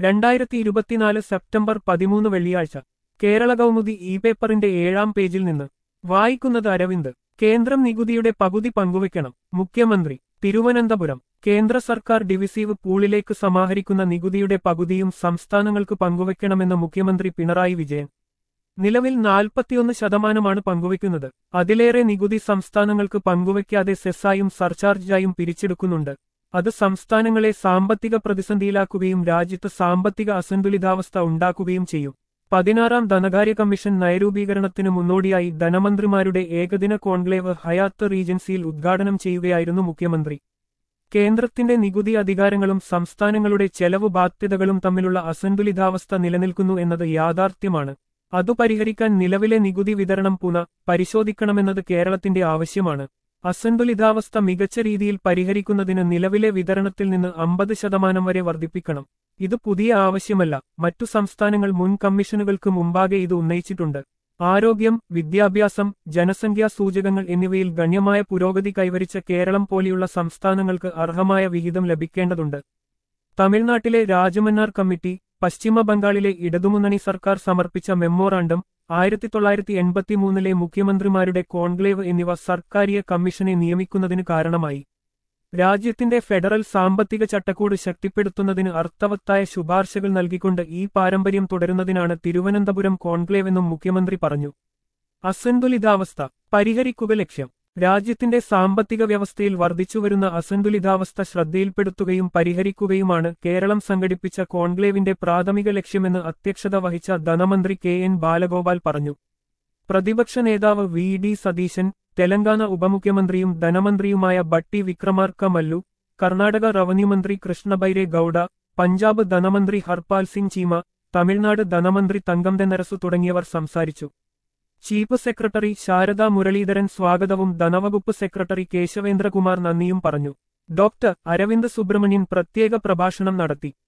രണ്ടായിരത്തി ഇരുപത്തിനാല് സെപ്റ്റംബർ പതിമൂന്ന് വെള്ളിയാഴ്ച കേരള കൗമുദി ഇ പേപ്പറിന്റെ ഏഴാം പേജിൽ നിന്ന് വായിക്കുന്നത് അരവിന്ദ് കേന്ദ്രം നികുതിയുടെ പകുതി പങ്കുവയ്ക്കണം മുഖ്യമന്ത്രി തിരുവനന്തപുരം കേന്ദ്ര സർക്കാർ ഡിവിസീവ് പൂളിലേക്ക് സമാഹരിക്കുന്ന നികുതിയുടെ പകുതിയും സംസ്ഥാനങ്ങൾക്ക് പങ്കുവയ്ക്കണമെന്ന് മുഖ്യമന്ത്രി പിണറായി വിജയൻ നിലവിൽ നാൽപ്പത്തിയൊന്ന് ശതമാനമാണ് പങ്കുവയ്ക്കുന്നത് അതിലേറെ നികുതി സംസ്ഥാനങ്ങൾക്ക് പങ്കുവയ്ക്കാതെ സെസ്സായും സർചാർജായും പിരിച്ചെടുക്കുന്നുണ്ട് അത് സംസ്ഥാനങ്ങളെ സാമ്പത്തിക പ്രതിസന്ധിയിലാക്കുകയും രാജ്യത്ത് സാമ്പത്തിക അസന്തുലിതാവസ്ഥ ഉണ്ടാക്കുകയും ചെയ്യും പതിനാറാം ധനകാര്യ കമ്മീഷൻ നയരൂപീകരണത്തിന് മുന്നോടിയായി ധനമന്ത്രിമാരുടെ ഏകദിന കോൺക്ലേവ് ഹയാത്ത് റീജൻസിയിൽ ഉദ്ഘാടനം ചെയ്യുകയായിരുന്നു മുഖ്യമന്ത്രി കേന്ദ്രത്തിന്റെ നികുതി അധികാരങ്ങളും സംസ്ഥാനങ്ങളുടെ ചെലവ് ബാധ്യതകളും തമ്മിലുള്ള അസന്തുലിതാവസ്ഥ നിലനിൽക്കുന്നു എന്നത് യാഥാർത്ഥ്യമാണ് അതു പരിഹരിക്കാൻ നിലവിലെ നികുതി വിതരണം പുന പരിശോധിക്കണമെന്നത് കേരളത്തിന്റെ ആവശ്യമാണ് അസന്തുലിതാവസ്ഥ മികച്ച രീതിയിൽ പരിഹരിക്കുന്നതിന് നിലവിലെ വിതരണത്തിൽ നിന്ന് അമ്പത് ശതമാനം വരെ വർദ്ധിപ്പിക്കണം ഇത് പുതിയ ആവശ്യമല്ല മറ്റു സംസ്ഥാനങ്ങൾ മുൻ കമ്മീഷനുകൾക്ക് മുമ്പാകെ ഇത് ഉന്നയിച്ചിട്ടുണ്ട് ആരോഗ്യം വിദ്യാഭ്യാസം ജനസംഖ്യാ സൂചകങ്ങൾ എന്നിവയിൽ ഗണ്യമായ പുരോഗതി കൈവരിച്ച കേരളം പോലെയുള്ള സംസ്ഥാനങ്ങൾക്ക് അർഹമായ വിഹിതം ലഭിക്കേണ്ടതുണ്ട് തമിഴ്നാട്ടിലെ രാജമന്നാർ കമ്മിറ്റി പശ്ചിമ ബംഗാളിലെ ഇടതുമുന്നണി സർക്കാർ സമർപ്പിച്ച മെമ്മോറാണ്ടം ആയിരത്തി തൊള്ളായിരത്തി എൺപത്തിമൂന്നിലെ മുഖ്യമന്ത്രിമാരുടെ കോൺക്ലേവ് എന്നിവ സർക്കാരിയ കമ്മീഷനെ നിയമിക്കുന്നതിന് കാരണമായി രാജ്യത്തിന്റെ ഫെഡറൽ സാമ്പത്തിക ചട്ടക്കൂട് ശക്തിപ്പെടുത്തുന്നതിന് അർത്ഥവത്തായ ശുപാർശകൾ നൽകിക്കൊണ്ട് ഈ പാരമ്പര്യം തുടരുന്നതിനാണ് തിരുവനന്തപുരം കോൺക്ലേവെന്നും മുഖ്യമന്ത്രി പറഞ്ഞു അസന്തുലിതാവസ്ഥ പരിഹരിക്കുക ലക്ഷ്യം രാജ്യത്തിന്റെ സാമ്പത്തിക വ്യവസ്ഥയിൽ വർദ്ധിച്ചുവരുന്ന അസന്തുലിതാവസ്ഥ ശ്രദ്ധയിൽപ്പെടുത്തുകയും പരിഹരിക്കുകയുമാണ് കേരളം സംഘടിപ്പിച്ച കോൺക്ലേവിന്റെ പ്രാഥമിക ലക്ഷ്യമെന്ന് അധ്യക്ഷത വഹിച്ച ധനമന്ത്രി കെ എൻ ബാലഗോപാൽ പറഞ്ഞു പ്രതിപക്ഷ നേതാവ് വി ഡി സതീശൻ തെലങ്കാന ഉപമുഖ്യമന്ത്രിയും ധനമന്ത്രിയുമായ ബട്ടി വിക്രമാർക്ക മല്ലു കർണാടക റവന്യൂ മന്ത്രി കൃഷ്ണബൈരെ ഗൌഡ പഞ്ചാബ് ധനമന്ത്രി ഹർപാൽ സിംഗ് ചീമ തമിഴ്നാട് ധനമന്ത്രി തങ്കം തെന്നരസു തുടങ്ങിയവർ സംസാരിച്ചു ചീഫ് സെക്രട്ടറി ശാരദാ മുരളീധരൻ സ്വാഗതവും ധനവകുപ്പ് സെക്രട്ടറി കേശവേന്ദ്രകുമാർ നന്ദിയും പറഞ്ഞു ഡോക്ടർ അരവിന്ദ് സുബ്രഹ്മണ്യൻ പ്രത്യേക പ്രഭാഷണം നടത്തി